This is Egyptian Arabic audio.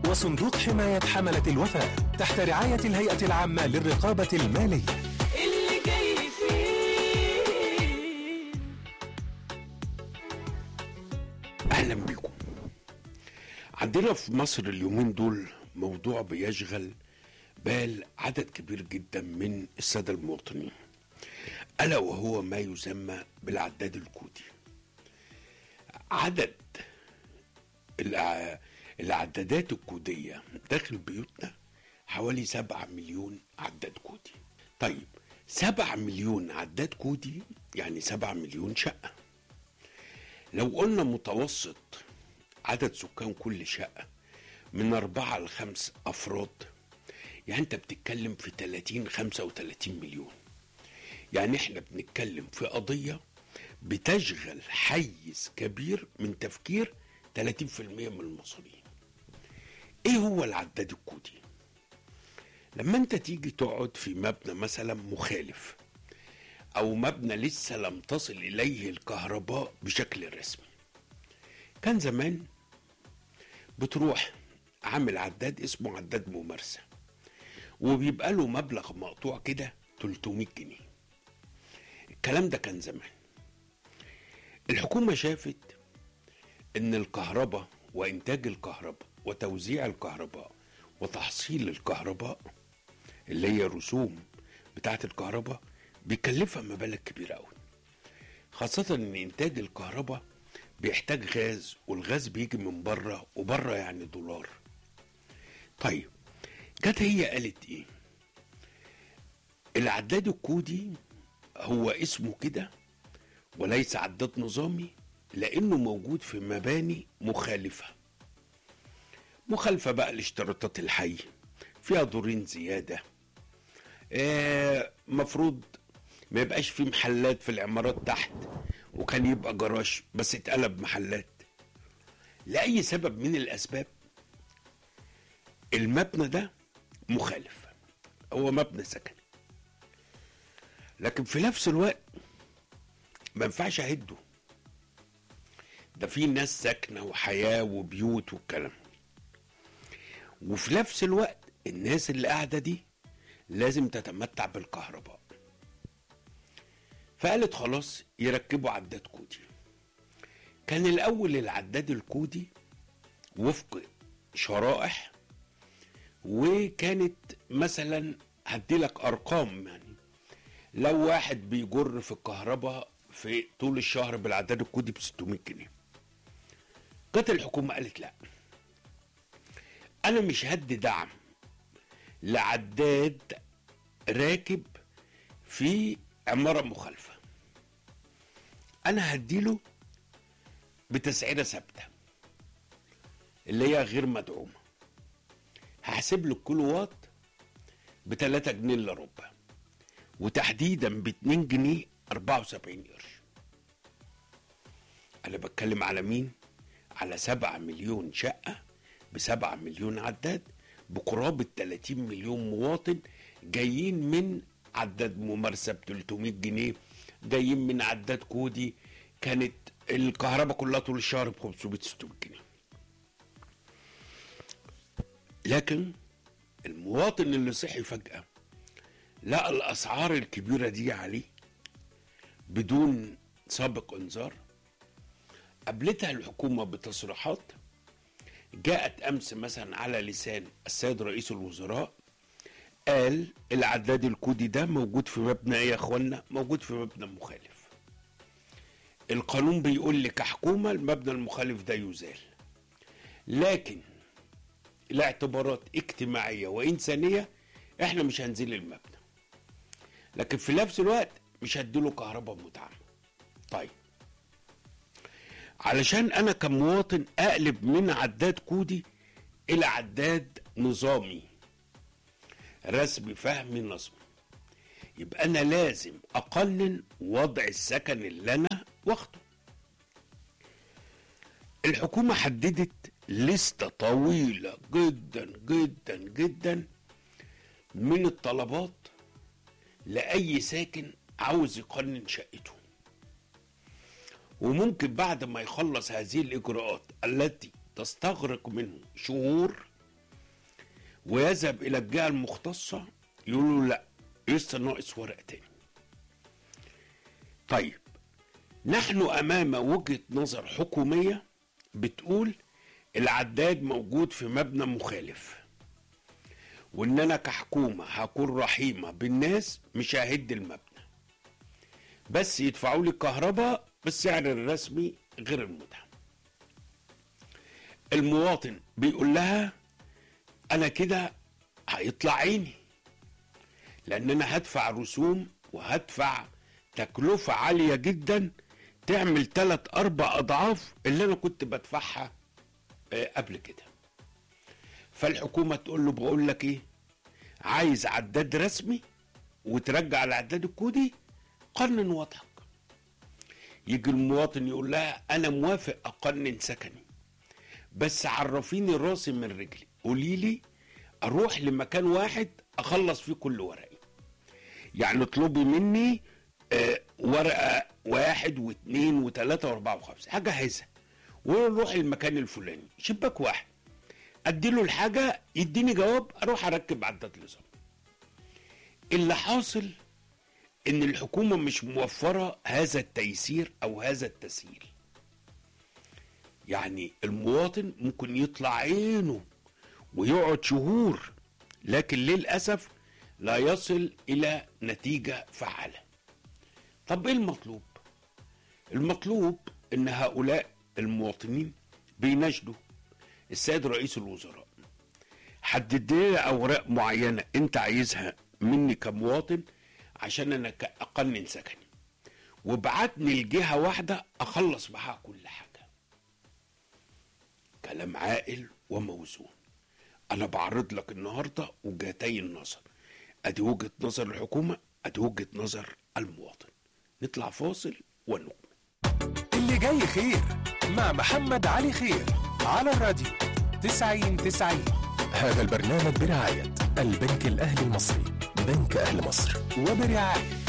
وصندوق حماية حملة الوفاة تحت رعاية الهيئة العامة للرقابة المالية اللي جاي فيه اهلا بكم عندنا في مصر اليومين دول موضوع بيشغل بال عدد كبير جدا من الساده المواطنين الا وهو ما يسمى بالعداد الكودي عدد الع- العدادات الكوديه داخل بيوتنا حوالي سبعة مليون عداد كودي طيب سبعة مليون عداد كودي يعني سبعة مليون شقه لو قلنا متوسط عدد سكان كل شقة من أربعة لخمس أفراد يعني أنت بتتكلم في 30 35 مليون يعني إحنا بنتكلم في قضية بتشغل حيز كبير من تفكير 30% من المصريين إيه هو العداد الكودي؟ لما أنت تيجي تقعد في مبنى مثلا مخالف أو مبنى لسه لم تصل إليه الكهرباء بشكل رسمي كان زمان بتروح عامل عداد اسمه عداد ممارسة وبيبقى له مبلغ مقطوع كده 300 جنيه الكلام ده كان زمان الحكومة شافت ان الكهرباء وانتاج الكهرباء وتوزيع الكهرباء وتحصيل الكهرباء اللي هي رسوم بتاعة الكهرباء بيكلفها مبالغ كبيرة قوي خاصة ان انتاج الكهرباء بيحتاج غاز والغاز بيجي من بره وبره يعني دولار طيب جت هي قالت ايه العداد الكودي هو اسمه كده وليس عداد نظامي لانه موجود في مباني مخالفه مخالفه بقى لاشتراطات الحي فيها دورين زياده آه، مفروض ما يبقاش في محلات في العمارات تحت وكان يبقى جراج بس اتقلب محلات لأي سبب من الأسباب المبنى ده مخالف هو مبنى سكني لكن في نفس الوقت ما ينفعش أهده ده في ناس ساكنة وحياة وبيوت والكلام وفي نفس الوقت الناس اللي قاعدة دي لازم تتمتع بالكهرباء فقالت خلاص يركبوا عداد كودي كان الاول العداد الكودي وفق شرائح وكانت مثلا هديلك ارقام يعني لو واحد بيجر في الكهرباء في طول الشهر بالعداد الكودي ب 600 جنيه جت الحكومه قالت لا انا مش هدي دعم لعداد راكب في عمارة مخالفة أنا هديله بتسعيرة ثابتة اللي هي غير مدعومة هحسب له الكيلو وات ب 3 جنيه الا ربع وتحديدا ب 2 جنيه 74 قرش أنا بتكلم على مين؟ على 7 مليون شقة ب 7 مليون عداد بقرابة 30 مليون مواطن جايين من عداد ممارسة ب 300 جنيه جايين من عداد كودي كانت الكهرباء كلها طول الشهر ب 500 600 جنيه لكن المواطن اللي صحي فجأة لقى الأسعار الكبيرة دي عليه بدون سابق إنذار قابلتها الحكومة بتصريحات جاءت أمس مثلا على لسان السيد رئيس الوزراء قال العداد الكودي ده موجود في مبنى ايه يا اخوانا موجود في مبنى مخالف القانون بيقول لك كحكومة المبنى المخالف ده يزال لكن لاعتبارات اجتماعية وإنسانية احنا مش هنزيل المبنى لكن في نفس الوقت مش هديله كهرباء مدعمة طيب علشان انا كمواطن اقلب من عداد كودي الى عداد نظامي رسمي فهمي نظمي يبقى انا لازم اقنن وضع السكن اللي انا واخده الحكومة حددت لستة طويلة جدا جدا جدا من الطلبات لأي ساكن عاوز يقنن شقته وممكن بعد ما يخلص هذه الإجراءات التي تستغرق منه شهور ويذهب الى الجهه المختصه يقولوا له لا لسه ناقص ورقه تاني طيب نحن امام وجهه نظر حكوميه بتقول العداد موجود في مبنى مخالف وان انا كحكومه هكون رحيمه بالناس مش ههد المبنى بس يدفعوا لي الكهرباء بالسعر الرسمي غير المدعم المواطن بيقول لها انا كده هيطلع عيني لان انا هدفع رسوم وهدفع تكلفة عالية جدا تعمل تلات اربع اضعاف اللي انا كنت بدفعها آه، قبل كده فالحكومة تقول له بقول لك ايه عايز عداد رسمي وترجع العداد الكودي قنن وضعك يجي المواطن يقول لها انا موافق اقنن سكني بس عرفيني راسي من رجلي قولي لي اروح لمكان واحد اخلص فيه كل ورقي يعني اطلبي مني آه، ورقه واحد واثنين وثلاثه واربعه وخمسه هجهزها ونروح المكان الفلاني شباك واحد اديله الحاجه يديني جواب اروح اركب عداد نظام اللي حاصل ان الحكومه مش موفره هذا التيسير او هذا التسهيل يعني المواطن ممكن يطلع عينه ويقعد شهور لكن للاسف لا يصل الى نتيجه فعاله طب ايه المطلوب المطلوب ان هؤلاء المواطنين بيناشدوا السيد رئيس الوزراء حدد لنا اوراق معينه انت عايزها مني كمواطن عشان انا ك- اقنن سكني وابعتني لجهه واحده اخلص معاها كل حاجه كلام عاقل وموزون انا بعرض لك النهارده وجهتي النظر ادي وجهه نظر الحكومه ادي وجهه نظر المواطن نطلع فاصل ونكمل اللي جاي خير مع محمد علي خير على الراديو 90 90 هذا البرنامج برعاية البنك الأهلي المصري بنك أهل مصر وبرعاية